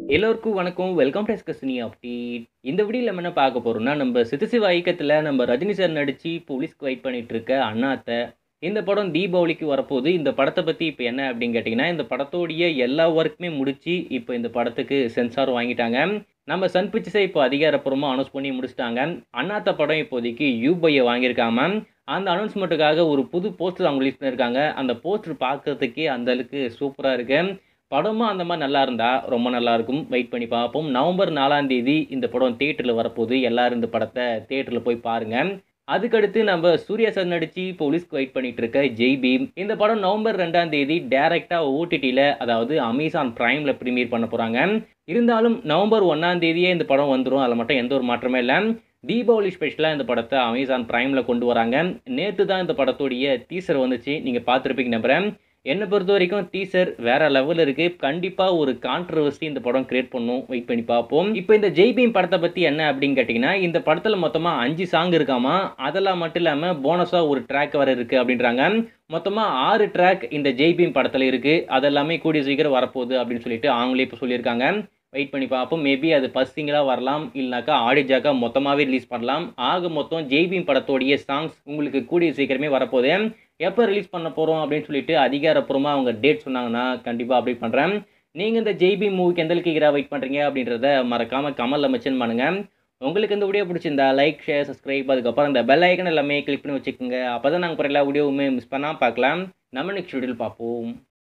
எல்லோருக்கும் வணக்கம் welcome to எஸ்கஸ்னி update இந்த வீடியோவில் நம்ம என்ன பார்க்க போகிறோம்னா நம்ம சித்துசிவா இயக்கத்தில் நம்ம ரஜினி சார் நடித்து போலீஸ்க்கு வெயிட் பண்ணிட்டு இருக்க அண்ணாத்தை இந்த படம் தீபாவளிக்கு வரப்போகுது இந்த படத்தை பற்றி இப்போ என்ன அப்படின்னு கேட்டிங்கன்னா இந்த படத்தோடைய எல்லா ஒர்க்குமே முடிச்சு இப்போ இந்த படத்துக்கு சென்சார் வாங்கிட்டாங்க நம்ம சன் பிக்சர்ஸை இப்போ அதிகாரப்பூர்வமாக அனௌன்ஸ் பண்ணி முடிச்சிட்டாங்க அண்ணாத்த படம் இப்போதைக்கு யூபையை வாங்கியிருக்காம அந்த அனௌன்ஸ்மெண்ட்டுக்காக ஒரு புது போஸ்டர் அவங்க ரிலீஸ் பண்ணியிருக்காங்க அந்த போஸ்டர் பார்க்கறதுக்கே அந்த அளவுக்கு சூப்பராக இருக்கு படமும் அந்த மாதிரி நல்லா இருந்தால் ரொம்ப நல்லா இருக்கும் வெயிட் பண்ணி பார்ப்போம் நவம்பர் நாலாம் தேதி இந்த படம் தேட்டரில் வரப்போகுது எல்லாரும் இந்த படத்தை தேட்டரில் போய் பாருங்கள் அதுக்கடுத்து நம்ம சூர்யா சார் நடித்து போலீஸ்க்கு வெயிட் பண்ணிட்டு இருக்க ஜெய் பீம் இந்த படம் நவம்பர் ரெண்டாம் தேதி டேரெக்டாக ஓடிடியில் அதாவது அமேசான் ப்ரைமில் ப்ரீமியர் பண்ண போகிறாங்க இருந்தாலும் நவம்பர் ஒன்றாம் தேதியே இந்த படம் வந்துடும் அதில் மட்டும் எந்த ஒரு மாற்றமே இல்லை தீபாவளி ஸ்பெஷலாக இந்த படத்தை அமேசான் ப்ரைமில் கொண்டு வராங்க நேற்று தான் இந்த படத்துடைய டீசர் வந்துச்சு நீங்கள் பார்த்துருப்பீங்க நம்புகிறேன் என்னை பொறுத்த வரைக்கும் டீசர் வேற லெவலில் இருக்குது கண்டிப்பாக ஒரு கான்ட்ரவர்சி இந்த படம் கிரியேட் பண்ணும் வெயிட் பண்ணி பார்ப்போம் இப்போ இந்த ஜெய்பீம் படத்தை பற்றி என்ன அப்படின்னு கேட்டிங்கன்னா இந்த படத்தில் மொத்தமாக அஞ்சு சாங் இருக்காமா அதெல்லாம் மட்டும் இல்லாமல் போனஸாக ஒரு ட்ராக் வர இருக்குது அப்படின்றாங்க மொத்தமாக ஆறு ட்ராக் இந்த ஜெய்பீம் படத்தில் இருக்குது அதெல்லாமே கூடிய சீக்கிரம் வரப்போகுது அப்படின்னு சொல்லிட்டு அவங்களே இப்போ சொல்லியிருக்காங்க வெயிட் பண்ணி பார்ப்போம் மேபி அது ஃபஸ்ட் சிங்கிளாக வரலாம் இல்லைனாக்கா ஆடிஜாக்கா மொத்தமாகவே ரிலீஸ் பண்ணலாம் ஆக மொத்தம் ஜெய்பீம் படத்தோடைய சாங்ஸ் உங்களுக்கு கூடிய சீக்கிரமே வரப்போகுது எப்போ ரிலீஸ் பண்ண போகிறோம் அப்படின்னு சொல்லிட்டு அதிகாரப்பூர்வமாக அவங்க டேட் சொன்னாங்கன்னா கண்டிப்பாக அப்டேட் பண்ணுறேன் நீங்கள் இந்த ஜெய்பி மூவிக்கு எந்த அளவுக்கு வெயிட் பண்ணுறீங்க அப்படின்றத மறக்காமல் கமலில் மென்ஷன் பண்ணுங்கள் உங்களுக்கு இந்த வீடியோ பிடிச்சிருந்தா லைக் ஷேர் சப்ஸ்கிரைப் அதுக்கப்புறம் இந்த பெல் ஐக்கன் எல்லாமே கிளிக் பண்ணி வச்சுக்கோங்க அப்போ தான் நாங்கள் எல்லா வீடியோவுமே மிஸ் பண்ணாமல் பார்க்கலாம் நம்ம நெக்ஸ்ட் வீடியோவில் பார்ப்போம்